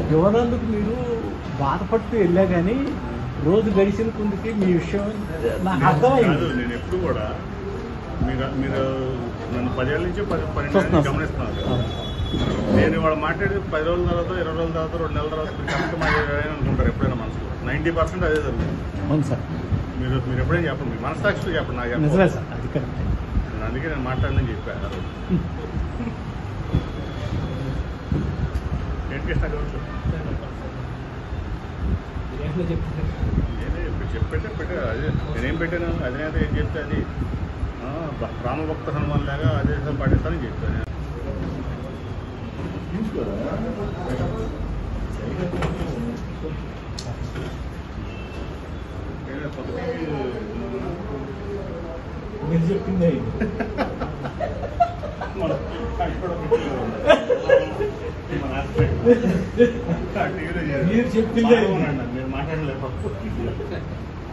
ఇవ్వనందుకు మీరు బాధపడుతూ వెళ్ళా కానీ రోజు గడిచిన కొందుకి మీ విషయం నాకు కాదు అర్థమైంది నేను ఎప్పుడు కూడా మీరు మీరు నన్ను పదేళ్ళ నుంచి పది పన్నెండు చూస్తున్నాం నుంచి గమనిస్తున్నాను కదా. నేను ఇవాళ మాట్లాడి పది రోజుల తర్వాత ఇరవై రోజుల తర్వాత రెండు నెలల తర్వాత మీరు కరెక్ట్ మాట్లాడారని అనుకుంటారు ఎప్పుడైనా మనసులో నైంటీ పర్సెంట్ అదే జరుగుతుంది అవును సార్ మీరు మీరు ఎప్పుడైనా చెప్పండి మీ మనసాక్షితో చెప్పండి నాకు చెప్పండి. నిజమే సార్ అది కరెక్ట్ నేను అందుకే నేను మాట్లాడనని చెప్పాను ఆ రోజు ఏంటి ఇస్తా కావచ్చు నేనే ఇప్పుడు చెప్పేటే పెట్టే అదే నేనేం పెట్టాను అధినేత ఏం చెప్తే అది ఆ, భ- రామభక్త హనుమాన్ లాగా అదే పాటిస్తానని చెప్పాను నేను కొత్తగా మీరు చెప్పింది మన అక్కడ పెట్టలేదు. మన హాస్పిటల్. ఆ టీవీలో చేయాలి. మీరు చెప్పిందే. బాగున్నాను. నేను మాట్లాడలేదు